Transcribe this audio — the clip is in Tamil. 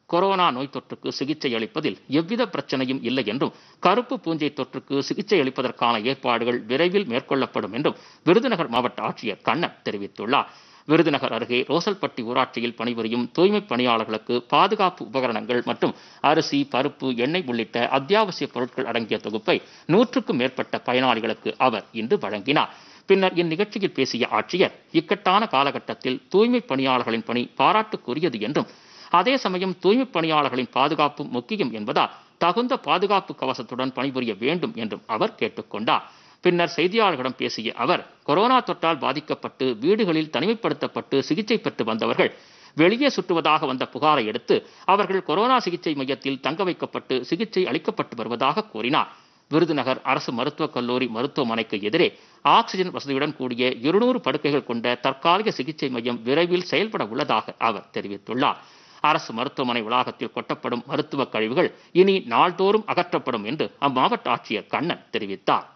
கொரோனா நோய் தொற்றுக்கு சிகிச்சை அளிப்பதில் எவ்வித பிரச்சனையும் இல்லை என்றும் கருப்பு பூஞ்சை தொற்றுக்கு சிகிச்சை அளிப்பதற்கான ஏற்பாடுகள் விரைவில் மேற்கொள்ளப்படும் என்றும் விருதுநகர் மாவட்ட ஆட்சியர் கண்ணன் தெரிவித்துள்ளார் விருதுநகர் அருகே ரோசல்பட்டி ஊராட்சியில் பணிபுரியும் தூய்மை பணியாளர்களுக்கு பாதுகாப்பு உபகரணங்கள் மற்றும் அரிசி பருப்பு எண்ணெய் உள்ளிட்ட அத்தியாவசிய பொருட்கள் அடங்கிய தொகுப்பை நூற்றுக்கும் மேற்பட்ட பயனாளிகளுக்கு அவர் இன்று வழங்கினார் பின்னர் இந்நிகழ்ச்சியில் பேசிய ஆட்சியர் இக்கட்டான காலகட்டத்தில் தூய்மை பணியாளர்களின் பணி பாராட்டுக்குரியது என்றும் அதே சமயம் தூய்மை பணியாளர்களின் பாதுகாப்பு முக்கியம் என்பதால் தகுந்த பாதுகாப்பு கவசத்துடன் பணிபுரிய வேண்டும் என்றும் அவர் கேட்டுக்கொண்டார் பின்னர் செய்தியாளர்களிடம் பேசிய அவர் கொரோனா தொற்றால் பாதிக்கப்பட்டு வீடுகளில் தனிமைப்படுத்தப்பட்டு சிகிச்சை பெற்று வந்தவர்கள் வெளியே சுற்றுவதாக வந்த புகாரை அடுத்து அவர்கள் கொரோனா சிகிச்சை மையத்தில் தங்க வைக்கப்பட்டு சிகிச்சை அளிக்கப்பட்டு வருவதாக கூறினார் விருதுநகர் அரசு மருத்துவக் கல்லூரி மருத்துவமனைக்கு எதிரே ஆக்சிஜன் வசதியுடன் கூடிய இருநூறு படுக்கைகள் கொண்ட தற்காலிக சிகிச்சை மையம் விரைவில் செயல்பட உள்ளதாக அவர் தெரிவித்துள்ளார் அரசு மருத்துவமனை வளாகத்தில் கொட்டப்படும் மருத்துவ கழிவுகள் இனி நாள்தோறும் அகற்றப்படும் என்று அம்மாவட்ட ஆட்சியர் கண்ணன் தெரிவித்தார்